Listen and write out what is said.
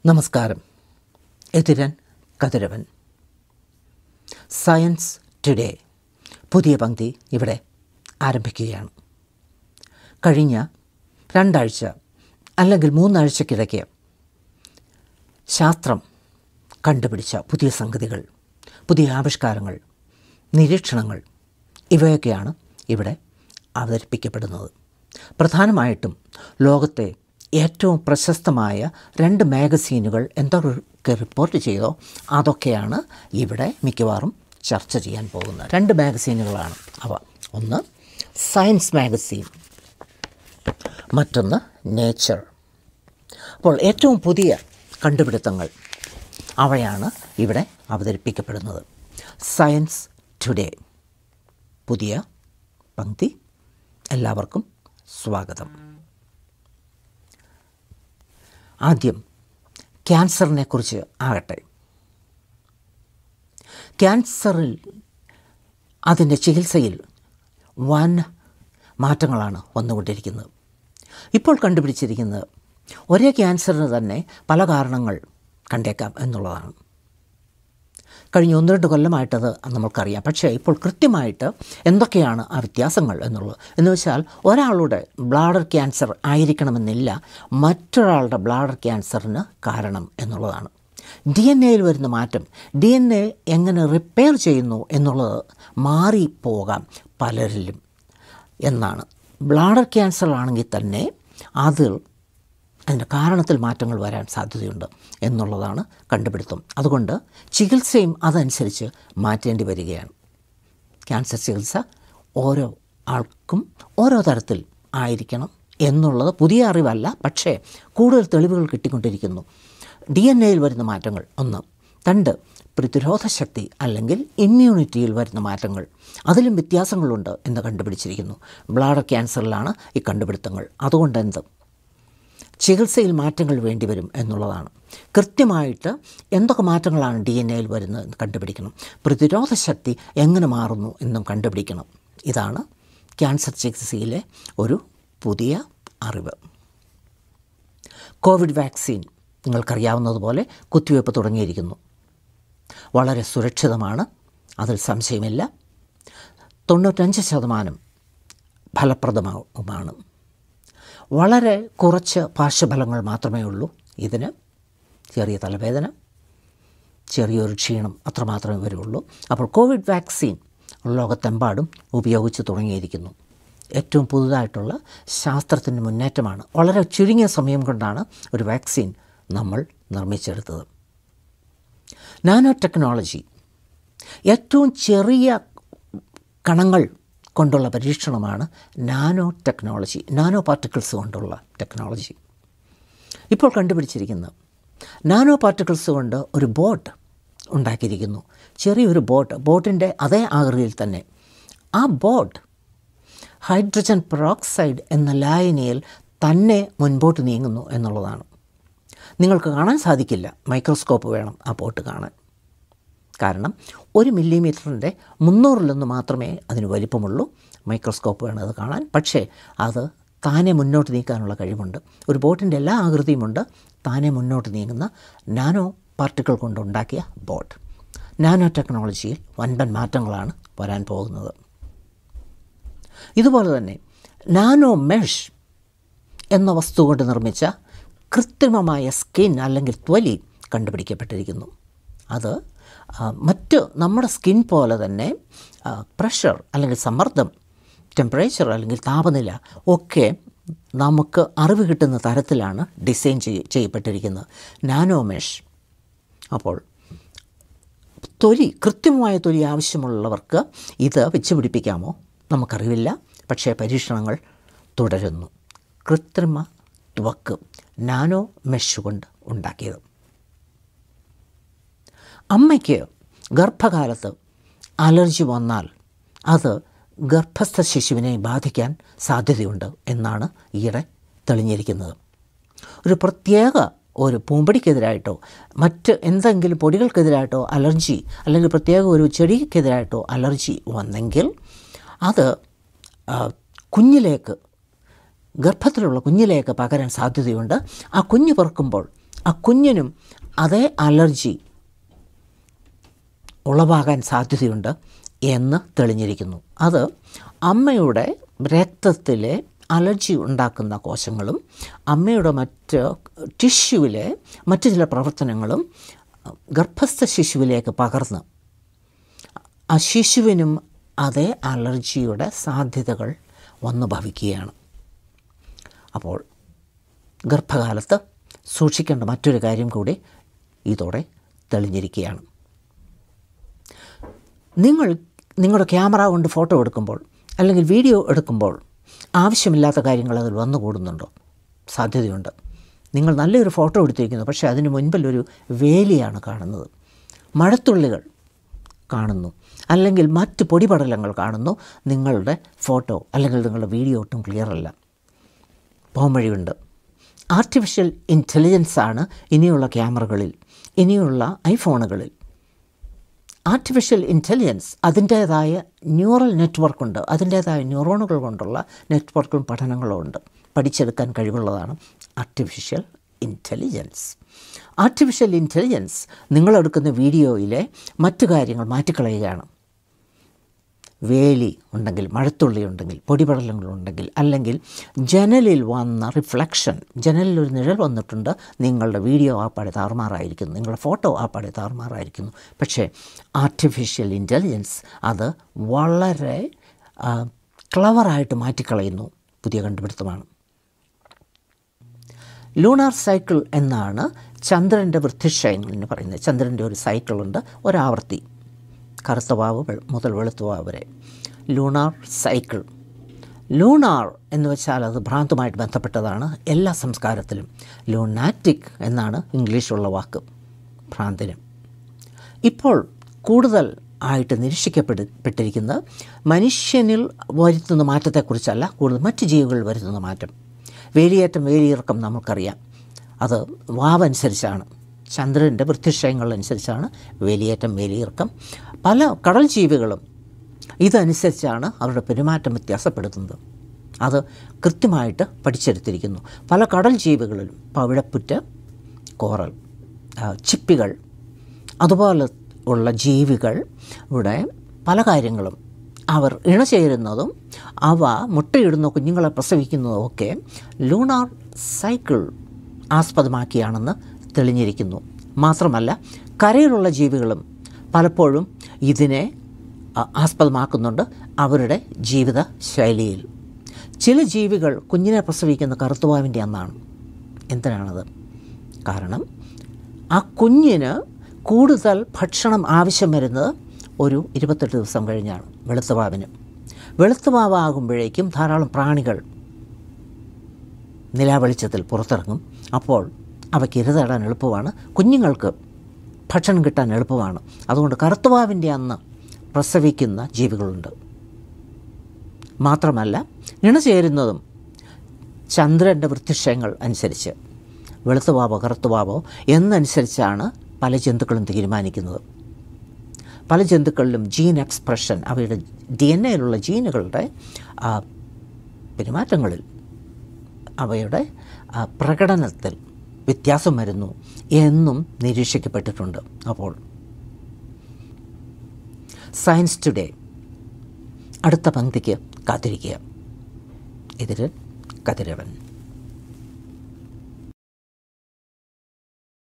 നമസ്കാരം എതിരൻ കതിരവൻ science today പുതിയ പങ്ക്തി ഇവിടെ ആരംഭിക്കുകയാണ് കഴിഞ്ഞ രണ്ടാഴ്ച അല്ലെങ്കിൽ മൂന്നാഴ്ചക്കിടയ്ക്ക് ശാസ്ത്രം കണ്ടുപിടിച്ച പുതിയ സംഗതികൾ പുതിയ ആവിഷ്കാരങ്ങൾ നിരീക്ഷണങ്ങൾ ഇവയൊക്കെയാണ് ഇവിടെ അവതരിപ്പിക്കപ്പെടുന്നത് പ്രധാനമായിട്ടും ലോകത്തെ ഏറ്റവും പ്രശസ്തമായ രണ്ട് മാഗസീനുകൾ എന്തൊക്കെ റിപ്പോർട്ട് ചെയ്തോ അതൊക്കെയാണ് ഇവിടെ മിക്കവാറും ചർച്ച ചെയ്യാൻ പോകുന്നത് രണ്ട് മാഗസീനുകളാണ് അവ ഒന്ന് സയൻസ് മാഗസീൻ മറ്റൊന്ന് നേച്ചർ അപ്പോൾ ഏറ്റവും പുതിയ കണ്ടുപിടുത്തങ്ങൾ അവയാണ് ഇവിടെ അവതരിപ്പിക്കപ്പെടുന്നത് സയൻസ് ടുഡേ പുതിയ പങ്ക്തി എല്ലാവർക്കും സ്വാഗതം ആദ്യം ക്യാൻസറിനെ കുറിച്ച് ആകട്ടെ ക്യാൻസറിൽ അതിൻ്റെ ചികിത്സയിൽ വൻ മാറ്റങ്ങളാണ് വന്നുകൊണ്ടിരിക്കുന്നത് ഇപ്പോൾ കണ്ടുപിടിച്ചിരിക്കുന്നത് ഒരേ ക്യാൻസറിന് തന്നെ പല കാരണങ്ങൾ കണ്ടേക്കാം എന്നുള്ളതാണ് കഴിഞ്ഞ ഒന്ന് രണ്ട് കൊല്ലമായിട്ടത് നമ്മൾക്കറിയാം പക്ഷേ ഇപ്പോൾ കൃത്യമായിട്ട് എന്തൊക്കെയാണ് ആ വ്യത്യാസങ്ങൾ എന്നുള്ളത് എന്ന് വെച്ചാൽ ഒരാളുടെ ബ്ലാഡർ ക്യാൻസർ ആയിരിക്കണമെന്നില്ല മറ്റൊരാളുടെ ബ്ലാഡർ ക്യാൻസറിന് കാരണം എന്നുള്ളതാണ് ഡി എൻ എയിൽ വരുന്ന മാറ്റം ഡി എൻ എ എങ്ങനെ റിപ്പയർ ചെയ്യുന്നു എന്നുള്ളത് മാറിപ്പോകാം പലരിലും എന്നാണ് ബ്ലാഡർ ക്യാൻസർ ആണെങ്കിൽ തന്നെ അതിൽ അതിൻ്റെ കാരണത്തിൽ മാറ്റങ്ങൾ വരാൻ സാധ്യതയുണ്ട് എന്നുള്ളതാണ് കണ്ടുപിടുത്തം അതുകൊണ്ട് ചികിത്സയും അതനുസരിച്ച് മാറ്റേണ്ടി വരികയാണ് ക്യാൻസർ ചികിത്സ ഓരോ ആൾക്കും ഓരോ തരത്തിൽ ആയിരിക്കണം എന്നുള്ളത് പുതിയ അറിവല്ല പക്ഷേ കൂടുതൽ തെളിവുകൾ കിട്ടിക്കൊണ്ടിരിക്കുന്നു ഡി എൻ എയിൽ വരുന്ന മാറ്റങ്ങൾ ഒന്ന് രണ്ട് പ്രതിരോധ ശക്തി അല്ലെങ്കിൽ ഇമ്മ്യൂണിറ്റിയിൽ വരുന്ന മാറ്റങ്ങൾ അതിലും വ്യത്യാസങ്ങളുണ്ട് എന്ന് കണ്ടുപിടിച്ചിരിക്കുന്നു ബ്ലാഡർ ക്യാൻസറിലാണ് ഈ കണ്ടുപിടുത്തങ്ങൾ അതുകൊണ്ട് എന്ത് ചികിത്സയിൽ മാറ്റങ്ങൾ വേണ്ടിവരും എന്നുള്ളതാണ് കൃത്യമായിട്ട് എന്തൊക്കെ മാറ്റങ്ങളാണ് ഡി എൻ എയിൽ വരുന്നത് എന്ന് കണ്ടുപിടിക്കണം പ്രതിരോധ ശക്തി എങ്ങനെ മാറുന്നു എന്നും കണ്ടുപിടിക്കണം ഇതാണ് ക്യാൻസർ ചികിത്സയിലെ ഒരു പുതിയ അറിവ് കോവിഡ് വാക്സിൻ നിങ്ങൾക്കറിയാവുന്നതുപോലെ കുത്തിവയ്പ്പ് തുടങ്ങിയിരിക്കുന്നു വളരെ സുരക്ഷിതമാണ് അതിൽ സംശയമില്ല തൊണ്ണൂറ്റഞ്ച് ശതമാനം ഫലപ്രദവുമാണ് വളരെ കുറച്ച് പാർശ്വഫലങ്ങൾ മാത്രമേ ഉള്ളൂ ഇതിന് ചെറിയ തലവേദന ചെറിയൊരു ക്ഷീണം അത്രമാത്രമേ വരുള്ളൂ അപ്പോൾ കോവിഡ് വാക്സിൻ ലോകത്തെമ്പാടും ഉപയോഗിച്ച് തുടങ്ങിയിരിക്കുന്നു ഏറ്റവും പുതുതായിട്ടുള്ള ശാസ്ത്രത്തിൻ്റെ മുന്നേറ്റമാണ് വളരെ ചുരുങ്ങിയ സമയം കൊണ്ടാണ് ഒരു വാക്സിൻ നമ്മൾ നിർമ്മിച്ചെടുത്തത് നാനോ ടെക്നോളജി ഏറ്റവും ചെറിയ കണങ്ങൾ കൊണ്ടുള്ള പരീക്ഷണമാണ് നാനോ ടെക്നോളജി നാനോ പാർട്ടിക്കിൾസ് കൊണ്ടുള്ള ടെക്നോളജി ഇപ്പോൾ കണ്ടുപിടിച്ചിരിക്കുന്നത് നാനോ പാർട്ടിക്കിൾസ് കൊണ്ട് ഒരു ബോട്ട് ഉണ്ടാക്കിയിരിക്കുന്നു ചെറിയൊരു ബോട്ട് ബോട്ടിൻ്റെ അതേ ആകൃതിയിൽ തന്നെ ആ ബോട്ട് ഹൈഡ്രജൻ പെറോക്സൈഡ് എന്ന ലായനിയിൽ തന്നെ മുൻപോട്ട് നീങ്ങുന്നു എന്നുള്ളതാണ് നിങ്ങൾക്ക് കാണാൻ സാധിക്കില്ല മൈക്രോസ്കോപ്പ് വേണം ആ ബോട്ട് കാണാൻ കാരണം ഒരു മില്ലിമീറ്ററിൻ്റെ മുന്നൂറിലൊന്ന് മാത്രമേ അതിന് വലിപ്പമുള്ളൂ മൈക്രോസ്കോപ്പ് വേണം അത് കാണാൻ പക്ഷേ അത് താനെ മുന്നോട്ട് നീക്കാനുള്ള കഴിവുണ്ട് ഒരു ബോട്ടിൻ്റെ എല്ലാ ആകൃതിയുമുണ്ട് താനെ മുന്നോട്ട് നീങ്ങുന്ന നാനോ പാർട്ടിക്കിൾ കൊണ്ടുണ്ടാക്കിയ ബോട്ട് നാനോ ടെക്നോളജിയിൽ വൻപൻ മാറ്റങ്ങളാണ് വരാൻ പോകുന്നത് ഇതുപോലെ തന്നെ നാനോ മെഷ് എന്ന വസ്തു കൊണ്ട് നിർമ്മിച്ച കൃത്രിമമായ സ്കിൻ അല്ലെങ്കിൽ ത്വലി കണ്ടുപിടിക്കപ്പെട്ടിരിക്കുന്നു അത് മറ്റ് നമ്മുടെ സ്കിൻ പോലെ തന്നെ പ്രഷർ അല്ലെങ്കിൽ സമ്മർദ്ദം ടെമ്പറേച്ചർ അല്ലെങ്കിൽ താപനില ഒക്കെ നമുക്ക് അറിവ് കിട്ടുന്ന തരത്തിലാണ് ഡിസൈൻ ചെയ്യ ചെയ്യപ്പെട്ടിരിക്കുന്നത് നാനോമെഷ് അപ്പോൾ തൊലി കൃത്യമായ തൊലി ആവശ്യമുള്ളവർക്ക് ഇത് വെച്ച് പിടിപ്പിക്കാമോ നമുക്കറിവില്ല പക്ഷേ പരീക്ഷണങ്ങൾ തുടരുന്നു കൃത്രിമ ത്വക്ക് നാനോ മെഷ് കൊണ്ട് ഉണ്ടാക്കിയത് അമ്മയ്ക്ക് ഗർഭകാലത്ത് അലർജി വന്നാൽ അത് ഗർഭസ്ഥ ശിശുവിനെ ബാധിക്കാൻ സാധ്യതയുണ്ട് എന്നാണ് ഈയിടെ തെളിഞ്ഞിരിക്കുന്നത് ഒരു പ്രത്യേക ഒരു പൂമ്പടിക്കെതിരായിട്ടോ മറ്റ് എന്തെങ്കിലും പൊടികൾക്കെതിരായിട്ടോ അലർജി അല്ലെങ്കിൽ പ്രത്യേക ഒരു ചെടിക്കെതിരായിട്ടോ അലർജി വന്നെങ്കിൽ അത് കുഞ്ഞിലേക്ക് ഗർഭത്തിലുള്ള കുഞ്ഞിലേക്ക് പകരാൻ സാധ്യതയുണ്ട് ആ കുഞ്ഞ് പിറക്കുമ്പോൾ ആ കുഞ്ഞിനും അതേ അലർജി ഉളവാകാൻ സാധ്യതയുണ്ട് എന്ന് തെളിഞ്ഞിരിക്കുന്നു അത് അമ്മയുടെ രക്തത്തിലെ അലർജി ഉണ്ടാക്കുന്ന കോശങ്ങളും അമ്മയുടെ മറ്റ് ടിഷ്യൂവിലെ മറ്റു ചില പ്രവർത്തനങ്ങളും ഗർഭസ്ഥ ശിശുവിലേക്ക് പകർന്ന് ആ ശിശുവിനും അതേ അലർജിയുടെ സാധ്യതകൾ വന്നു ഭവിക്കുകയാണ് അപ്പോൾ ഗർഭകാലത്ത് സൂക്ഷിക്കേണ്ട മറ്റൊരു കാര്യം കൂടി ഇതോടെ തെളിഞ്ഞിരിക്കുകയാണ് നിങ്ങൾ നിങ്ങളുടെ ക്യാമറ കൊണ്ട് ഫോട്ടോ എടുക്കുമ്പോൾ അല്ലെങ്കിൽ വീഡിയോ എടുക്കുമ്പോൾ ആവശ്യമില്ലാത്ത കാര്യങ്ങൾ അതിൽ വന്നുകൂടുന്നുണ്ടോ സാധ്യതയുണ്ട് നിങ്ങൾ നല്ലൊരു ഫോട്ടോ എടുത്തിരിക്കുന്നു പക്ഷേ അതിന് മുൻപിൽ ഒരു വേലിയാണ് കാണുന്നത് മഴത്തുള്ളികൾ കാണുന്നു അല്ലെങ്കിൽ മറ്റ് പൊടിപടലങ്ങൾ കാണുന്നു നിങ്ങളുടെ ഫോട്ടോ അല്ലെങ്കിൽ നിങ്ങളുടെ വീഡിയോ ഒട്ടും ക്ലിയർ അല്ല പോംവഴിയുണ്ട് ആർട്ടിഫിഷ്യൽ ഇൻ്റലിജൻസ് ആണ് ഇനിയുള്ള ക്യാമറകളിൽ ഇനിയുള്ള ഐഫോണുകളിൽ ആർട്ടിഫിഷ്യൽ ഇൻ്റലിജൻസ് അതിൻ്റേതായ ന്യൂറൽ നെറ്റ്വർക്കുണ്ട് അതിൻ്റേതായ ന്യൂറോണുകൾ കൊണ്ടുള്ള നെറ്റ്വർക്കും പഠനങ്ങളും ഉണ്ട് പഠിച്ചെടുക്കാൻ കഴിവുള്ളതാണ് ആർട്ടിഫിഷ്യൽ ഇൻ്റലിജൻസ് ആർട്ടിഫിഷ്യൽ ഇൻ്റലിജൻസ് നിങ്ങളെടുക്കുന്ന വീഡിയോയിലെ മറ്റു കാര്യങ്ങൾ മാറ്റിക്കളയുകയാണ് വേലി ഉണ്ടെങ്കിൽ മഴത്തുള്ളി ഉണ്ടെങ്കിൽ പൊടിപടലങ്ങളുണ്ടെങ്കിൽ അല്ലെങ്കിൽ ജനലിൽ വന്ന റിഫ്ലക്ഷൻ ജനലിൽ ഒരു നിഴൽ വന്നിട്ടുണ്ട് നിങ്ങളുടെ വീഡിയോ ആ പാടെ താറുമാറായിരിക്കുന്നു നിങ്ങളുടെ ഫോട്ടോ ആ പാടെ താറുമാറായിരിക്കുന്നു പക്ഷേ ആർട്ടിഫിഷ്യൽ ഇൻ്റലിജൻസ് അത് വളരെ ക്ലവറായിട്ട് മാറ്റിക്കളയുന്നു പുതിയ കണ്ടുപിടുത്തമാണ് ലൂണാർ സൈക്കിൾ എന്നാണ് ചന്ദ്രൻ്റെ വൃദ്ധിക്ഷയങ്ങൾ പറയുന്നത് ചന്ദ്രൻ്റെ ഒരു സൈക്കിളുണ്ട് ഒരാവർത്തി കറുത്ത വാവ് വെ- മുതൽ വെളുത്ത വാവ് വരെ ലൂണാർ സൈക്കിൾ ലൂണാർ എന്ന് വെച്ചാൽ അത് ഭ്രാന്തുമായിട്ട് ബന്ധപ്പെട്ടതാണ് എല്ലാ സംസ്കാരത്തിലും ലൂണാറ്റിക് എന്നാണ് ഇംഗ്ലീഷുള്ള വാക്ക് ഭ്രാന്തിന് ഇപ്പോൾ കൂടുതൽ ആയിട്ട് നിരീക്ഷിക്കപ്പെട്ടിരിക്കുന്നത് മനുഷ്യനിൽ വരുത്തുന്ന മാറ്റത്തെക്കുറിച്ചല്ല കൂടുതൽ മറ്റ് ജീവികളിൽ വരുത്തുന്ന മാറ്റം വേലിയേറ്റം വേലിയിറക്കം നമുക്കറിയാം അത് വാവനുസരിച്ചാണ് ചന്ദ്രൻ്റെ വൃത്തിക്ഷയങ്ങളനുസരിച്ചാണ് വേലിയേറ്റം വേലിയിറക്കം പല കടൽ ജീവികളും ഇതനുസരിച്ചാണ് അവരുടെ പെരുമാറ്റം വ്യത്യാസപ്പെടുത്തുന്നത് അത് കൃത്യമായിട്ട് പഠിച്ചെടുത്തിരിക്കുന്നു പല കടൽ ജീവികളിലും പവിഴപ്പുറ്റ് കോറൽ ആ, ചിപ്പികൾ അതുപോലെ ഉള്ള ജീവികൾ ഇവിടെ പല കാര്യങ്ങളും അവർ ഇണചേരുന്നതും അവ മുട്ടയിടുന്ന കുഞ്ഞുങ്ങളെ പ്രസവിക്കുന്നതും ഒക്കെ ലൂണാർ സൈക്കിൾ ആസ്പദമാക്കിയാണെന്ന് തെളിഞ്ഞിരിക്കുന്നു മാത്രമല്ല കരയിലുള്ള ജീവികളും പലപ്പോഴും ഇതിനെ ആ, ആസ്പദമാക്കുന്നുണ്ട് അവരുടെ ജീവിത ശൈലിയിൽ ചില ജീവികൾ കുഞ്ഞിനെ പ്രസവിക്കുന്ന കറുത്തുവാവിൻ്റെ അന്നാണ് എന്തിനാണത് കാരണം ആ കുഞ്ഞിന് കൂടുതൽ ഭക്ഷണം ആവശ്യം വരുന്നത് ഒരു ഇരുപത്തെട്ട് ദിവസം കഴിഞ്ഞാണ് വെളുത്തവാവിന് വെളുത്തവാവാകുമ്പോഴേക്കും ധാരാളം പ്രാണികൾ നിലാവെളിച്ചത്തിൽ പുറത്തിറങ്ങും അപ്പോൾ അവയ്ക്ക് ഇരതേടാൻ എളുപ്പമാണ് കുഞ്ഞുങ്ങൾക്ക് ഭക്ഷണം കിട്ടാൻ എളുപ്പമാണ് അതുകൊണ്ട് കറുത്തവാവിൻ്റെ അന്ന് പ്രസവിക്കുന്ന ജീവികളുണ്ട് മാത്രമല്ല ഇണചേരുന്നതും ചന്ദ്രൻ്റെ വൃത്തിക്ഷയങ്ങൾ അനുസരിച്ച് വെളുത്തുവാവോ കറുത്തുവാവോ എന്നനുസരിച്ചാണ് പല ജന്തുക്കളും തീരുമാനിക്കുന്നത് പല ജന്തുക്കളിലും ജീൻ എക്സ്പ്രഷൻ അവയുടെ ഡി എൻ എയിലുള്ള ജീനുകളുടെ ആ, പെരുമാറ്റങ്ങളിൽ അവയുടെ ആ, പ്രകടനത്തിൽ വ്യത്യാസം വരുന്നു എന്നും നിരീക്ഷിക്കപ്പെട്ടിട്ടുണ്ട് അപ്പോൾ സയൻസ് ടുഡേ അടുത്ത പങ്ക്തിക്ക് കാത്തിരിക്കുക ഇതിൽ കതിരവൻ